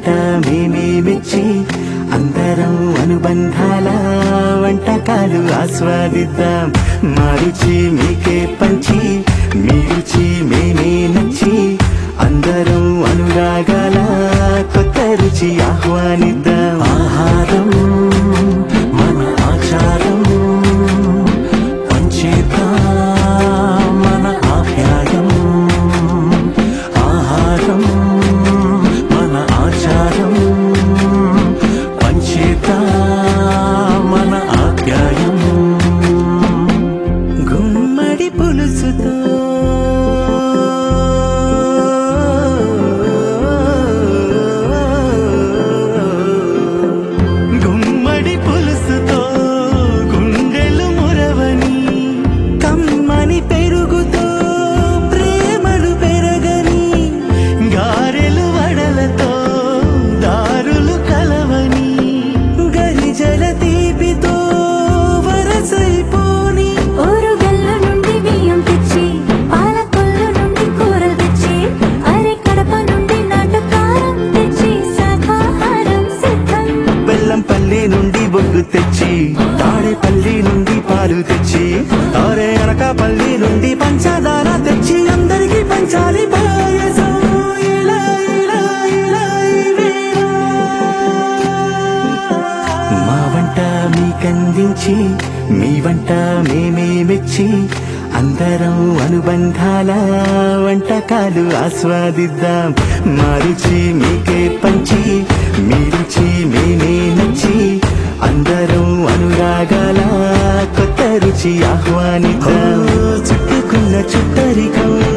వంట మేమే మెచ్చి అందరం అనుబంధాల వంటకాలు ఆస్వాదిద్దాం మా రుచి మీకే పంచి మీ రుచి మేమే నచ్చి అందరం అనురాగాల కొత్త రుచి ఆహ్వానిద్దాం ఆహారం మన ఆచారం పంచేద్దాం మన ఆప్యాయం ఆహారం మన ఆచారం పంచేద్దాం మన ఆప్యాయం గుమ్మడి పులుసుతో గుమ్మడి పులుసుతో గుండెలు మురవని కమ్మని పెరుగుతో ప్రేమలు పెరగని గారెలు వడలతో దారులు కలవని గరిజల తీపితో వరసైపోని ఊరుగల్ల నుండి బియ్యం తెచ్చి పాలకొల్లు నుండి కూరలు తెచ్చి అరే కడప నుండి నాటకారం తెచ్చి శాఖాహారం సిద్ధం బెల్లంపల్లి నుండి బొగ్గు తెచ్చి తాడేపల్లి నుండి పాలు తెచ్చి తారే అనకాపల్లి నుండి పంచదార తెచ్చి అందరికీ పంచాలి పాయసం ఇలా, ఇలా, ఇలా ఇవేనా. మా వంట మీకందించి మీ వంట మేమే మెచ్చి అందరం అనుబంధాల వంటకాలు ఆస్వాదిద్దాం మా రుచి మీకే పంచి మీ రుచి మేమే నచ్చి అందరం అనురాగాల కొత్త రుచి ఆహ్వానిద్దాం చుట్టుకున్న చుట్టరికం